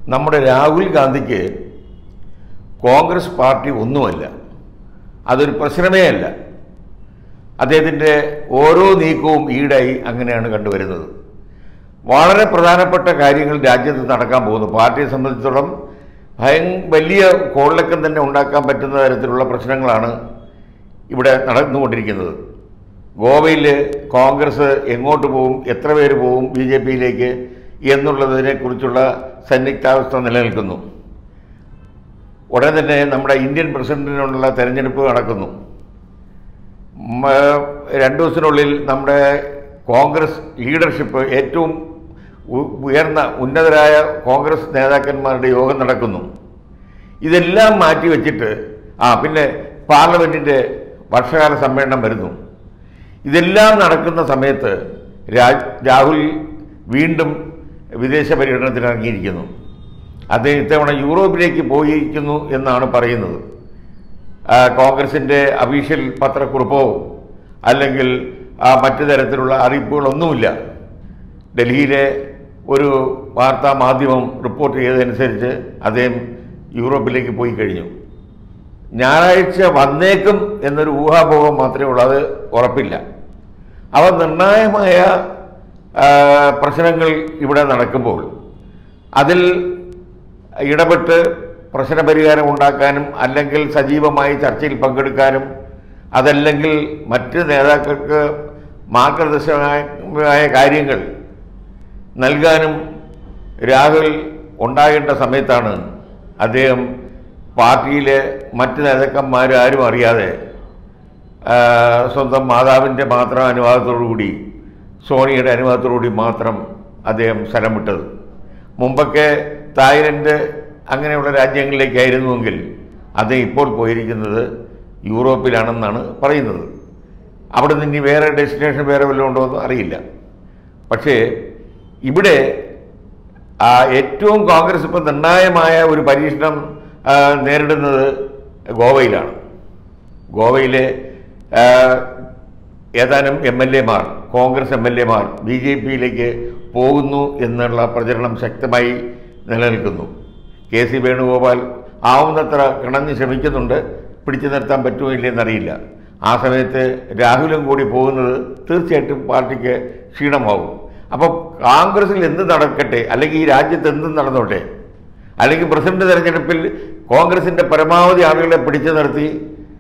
നമ്മുടെ രാഹുൽ ഗാന്ധിക്ക് കോൺഗ്രസ് പാർട്ടി ഒന്നുമല്ല അതൊരു പ്രശ്നമേ അല്ല അദ്ദേഹത്തിൻ്റെ ഓരോ നീക്കവും ഈടായി അങ്ങനെയാണ് കണ്ടുവരുന്നത് വളരെ പ്രധാനപ്പെട്ട കാര്യങ്ങൾ രാജ്യത്ത് നടക്കാൻ പോകുന്നു പാർട്ടിയെ സംബന്ധിച്ചിടത്തോളം ഭയ വലിയ കോളിളക്കം തന്നെ ഉണ്ടാക്കാൻ പറ്റുന്ന തരത്തിലുള്ള പ്രശ്നങ്ങളാണ് ഇവിടെ നടന്നുകൊണ്ടിരിക്കുന്നത് ഗോവയിൽ കോൺഗ്രസ് എങ്ങോട്ട് പോകും എത്ര പേര് പോകും ബി ജെ പിയിലേക്ക് എന്നുള്ളതിനെക്കുറിച്ചുള്ള സന്നിഗ്ധാവസ്ഥ നിലനിൽക്കുന്നു ഉടനെ തന്നെ നമ്മുടെ ഇന്ത്യൻ പ്രസിഡന്റിനുള്ള തെരഞ്ഞെടുപ്പ് നടക്കുന്നു മ- രണ്ടു ദിവസത്തിനുള്ളിൽ നമ്മുടെ കോൺഗ്രസ് ലീഡർഷിപ്പ് ഏറ്റവും ഉ- ഉയർന്ന ഉന്നതരായ കോൺഗ്രസ് നേതാക്കന്മാരുടെ യോഗം നടക്കുന്നു ഇതെല്ലാം മാറ്റി വെച്ചിട്ട് ആ പിന്നെ പാർലമെൻറ്റിൻ്റെ വർഷകാല സമ്മേളനം വരുന്നു ഇതെല്ലാം നടക്കുന്ന സമയത്ത് രാ- രാഹുൽ വീണ്ടും വിദേശ പര്യടനത്തിന് ഇറങ്ങിയിരിക്കുന്നു അദ്ദേഹം ഇത്തവണ യൂറോപ്പിലേക്ക് പോയിരിക്കുന്നു എന്നാണ് പറയുന്നത് ആ, കോൺഗ്രസിൻ്റെ അഫീഷ്യൽ പത്രക്കുറിപ്പോ അല്ലെങ്കിൽ ആ, മറ്റു തരത്തിലുള്ള അറിയിപ്പുകളൊന്നുമില്ല ഡൽഹിയിലെ ഒരു വാർത്താ മാധ്യമം റിപ്പോർട്ട് ചെയ്തതനുസരിച്ച് അദ്ദേഹം യൂറോപ്പിലേക്ക് പോയി കഴിഞ്ഞു ഞായറാഴ്ച വന്നേക്കും എന്നൊരു ഊഹാപോഹം മാത്രമേ ഉള്ളൂ അത് ഉറപ്പില്ല അവ നിർണായകമായ ആ, പ്രശ്നങ്ങൾ ഇവിടെ നടക്കുമ്പോൾ അതിൽ ഇടപെട്ട് പ്രശ്നപരിഹാരം ഉണ്ടാക്കാനും അല്ലെങ്കിൽ സജീവമായി ചർച്ചയിൽ പങ്കെടുക്കാനും അതല്ലെങ്കിൽ മറ്റ് നേതാക്കൾക്ക് മാർഗദർശകമായ കാര്യങ്ങൾ നൽകാനും രാഹുൽ ഉണ്ടാകേണ്ട സമയത്താണ് അദ്ദേഹം പാർട്ടിയിലെ മറ്റ് നേതാക്കന്മാർ ആരും അറിയാതെ ആ, സ്വന്തം മാതാവിൻ്റെ മാത്രം അനുവാദത്തോടുകൂടി സോണിയുടെ അനുവാദത്തോടുകൂടി മാത്രം അദ്ദേഹം സ്ഥലം വിട്ടത് മുമ്പൊക്കെ തായ്ലൻഡ് അങ്ങനെയുള്ള രാജ്യങ്ങളിലേക്കായിരുന്നുവെങ്കിൽ അദ്ദേഹം ഇപ്പോൾ പോയിരിക്കുന്നത് യൂറോപ്പിലാണെന്നാണ് പറയുന്നത് അവിടെ നിന്ന് ഇനി വേറെ ഡെസ്റ്റിനേഷൻ വേറെ വല്ലതും ഉണ്ടോ എന്ന് അറിയില്ല പക്ഷേ ഇവിടെ ആ, ഏറ്റവും കോൺഗ്രസ് ഇപ്പം നിർണായകമായ ഒരു പരീക്ഷണം ആ, നേരിടുന്നത് ഗോവയിലാണ് ഗോവയിലെ ആ, ഏതാനും എം എൽ എമാർ കോൺഗ്രസ് എം എൽ എമാർ ബി ജെ പിയിലേക്ക് പോകുന്നു എന്നുള്ള പ്രചരണം ശക്തമായി നിലനിൽക്കുന്നു കെ സി വേണുഗോപാൽ ആവുന്നത്ര കിണഞ്ഞ് ശ്രമിക്കുന്നുണ്ട് പിടിച്ചു നിർത്താൻ പറ്റുമോ ഇല്ലെന്നറിയില്ല ആ സമയത്ത് രാഹുലും കൂടി പോകുന്നത് തീർച്ചയായിട്ടും പാർട്ടിക്ക് ക്ഷീണമാവും അപ്പോൾ കോൺഗ്രസിൽ എന്ത് നടക്കട്ടെ അല്ലെങ്കിൽ ഈ രാജ്യത്ത് എന്തും നടന്നോട്ടെ അല്ലെങ്കിൽ പ്രസിഡന്റ് തെരഞ്ഞെടുപ്പിൽ കോൺഗ്രസിന്റെ പരമാവധി ആളുകളെ പിടിച്ചു നിർത്തി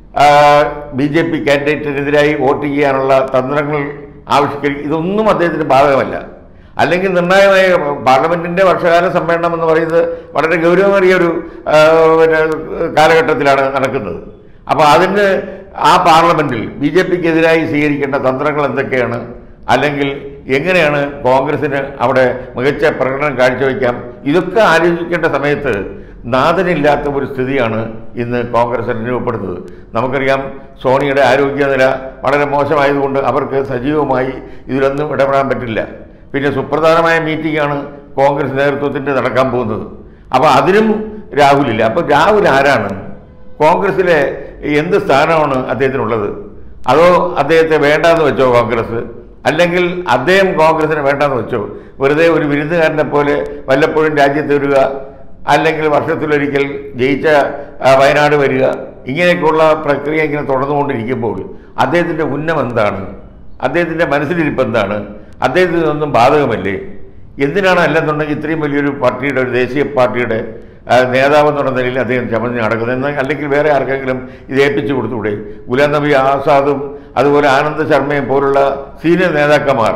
ബി ജെ പി കാൻഡിഡേറ്റിനെതിരായി വോട്ട് ചെയ്യാനുള്ള തന്ത്രങ്ങൾ ആവിഷ്കരിക്കും ഇതൊന്നും അദ്ദേഹത്തിന് ബാധകമല്ല അല്ലെങ്കിൽ നിർണായകമായ പാർലമെന്റിന്റെ വർഷകാല സമ്മേളനം എന്ന് പറയുന്നത് വളരെ ഗൗരവമേറിയ ഒരു ആ, പിന്നെ കാലഘട്ടത്തിലാണ് നടക്കുന്നത് അപ്പോൾ അതിന് ആ പാർലമെന്റിൽ ബി ജെ പിക്കെതിരായി സ്വീകരിക്കേണ്ട തന്ത്രങ്ങൾ എന്തൊക്കെയാണ് അല്ലെങ്കിൽ എങ്ങനെയാണ് കോൺഗ്രസിന് അവിടെ മികച്ച പ്രകടനം കാഴ്ചവെക്കാം ഇതൊക്കെ ആലോചിക്കേണ്ട സമയത്ത് നാഥനില്ലാത്ത ഒരു സ്ഥിതിയാണ് ഇന്ന് കോൺഗ്രസ് അനുഭവപ്പെടുന്നത് നമുക്കറിയാം സോണിയുടെ ആരോഗ്യനില വളരെ മോശമായതുകൊണ്ട് അവർക്ക് സജീവമായി ഇതിലൊന്നും ഇടപെടാൻ പറ്റില്ല പിന്നെ സുപ്രധാനമായ മീറ്റിംഗാണ് കോൺഗ്രസ് നേതൃത്വത്തിൻ്റെ നടക്കാൻ പോകുന്നത് അപ്പോൾ അതിനും രാഹുലില്ല അപ്പോൾ രാഹുൽ ആരാണ് കോൺഗ്രസിലെ എന്ത് സ്ഥാനമാണ് അദ്ദേഹത്തിനുള്ളത് അതോ അദ്ദേഹത്തെ വേണ്ടാന്ന് വെച്ചോ കോൺഗ്രസ് അല്ലെങ്കിൽ അദ്ദേഹം കോൺഗ്രസിനെ വേണ്ടാന്ന് വെച്ചോ വെറുതെ ഒരു വിരുന്നുകാരനെ പോലെ വല്ലപ്പോഴും രാജ്യത്ത് വരിക അല്ലെങ്കിൽ വർഷത്തിലൊരിക്കൽ ജയിച്ച ആ, വയനാട് വരിക ഇങ്ങനെയൊക്കെയുള്ള പ്രക്രിയ ഇങ്ങനെ തുടർന്നുകൊണ്ടിരിക്കുമ്പോൾ അദ്ദേഹത്തിൻ്റെ ഉന്നം എന്താണ് അദ്ദേഹത്തിൻ്റെ മനസ്സിലിരിപ്പ് എന്താണ് അദ്ദേഹത്തിന് ഇതൊന്നും ബാധകമല്ലേ എന്തിനാണ് അല്ലെന്നുണ്ടെങ്കിൽ ഇത്രയും വലിയൊരു പാർട്ടിയുടെ ഒരു ദേശീയ പാർട്ടിയുടെ ആ, നേതാവ് എന്നുള്ള നിലയിൽ അദ്ദേഹം ചമഞ്ഞ് നടക്കുന്നത് എന്നാൽ അല്ലെങ്കിൽ വേറെ ആർക്കെങ്കിലും ഇത് ഏൽപ്പിച്ചു കൊടുത്തുകൂടെ ഗുലാം നബി ആസാദും അതുപോലെ ആനന്ദ് ശർമ്മയും പോലുള്ള സീനിയർ നേതാക്കന്മാർ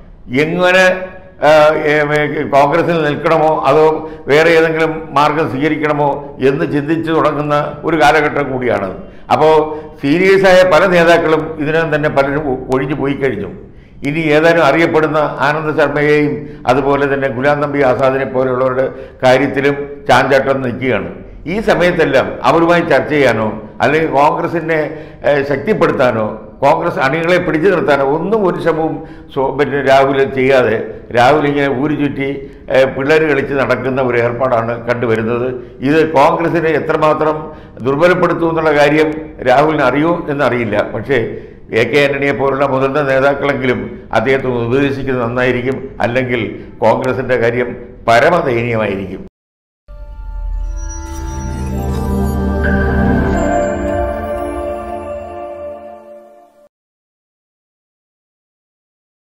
എങ്ങനെ ആ, ഏ, ഏ, കോൺഗ്രസിൽ നിൽക്കണമോ അതോ വേറെ ഏതെങ്കിലും മാർഗം സ്വീകരിക്കണമോ എന്ന് ചിന്തിച്ചു തുടങ്ങുന്ന ഒരു കാലഘട്ടം കൂടിയാണ് അപ്പോൾ സീരിയസായ പല നേതാക്കളും ഇതിനകം തന്നെ പലരും ഒ- ഒഴിഞ്ഞു പോയി കഴിഞ്ഞു ഇനി ഏതാനും അറിയപ്പെടുന്ന ആനന്ദ് ശർമ്മയെയും അതുപോലെ തന്നെ ഗുലാം നബി ആസാദിനെ പോലെയുള്ളവരുടെ കാര്യത്തിലും ചാഞ്ചാട്ടം നിൽക്കുകയാണ് ഈ സമയത്തെല്ലാം അവരുമായി ചർച്ച ചെയ്യാനോ അല്ലെങ്കിൽ കോൺഗ്രസിനെ ഏഹ്, ശക്തിപ്പെടുത്താനോ കോൺഗ്രസ് അണികളെ പിടിച്ചു നിർത്താനോ ഒന്നും ഒരു ശ്രമവും സോ- പിന്നെ രാഹുൽ ചെയ്യാതെ രാഹുൽ ഇങ്ങനെ ഊരി ചുറ്റി പിള്ളേർ കളിച്ച് നടക്കുന്ന ഒരു ഏർപ്പാടാണ് കണ്ടുവരുന്നത് ഇത് കോൺഗ്രസിനെ എത്രമാത്രം ദുർബലപ്പെടുത്തും എന്നുള്ള കാര്യം രാഹുലിന് അറിയൂ എന്നറിയില്ല പക്ഷേ എ കെ ആന്റണിയെ പോലുള്ള മുതിർന്ന നേതാക്കളെങ്കിലും അദ്ദേഹത്തെ ഉപദേശിക്കുന്നത് നന്നായിരിക്കും അല്ലെങ്കിൽ കോൺഗ്രസിൻ്റെ കാര്യം പരമദയനീയമായിരിക്കും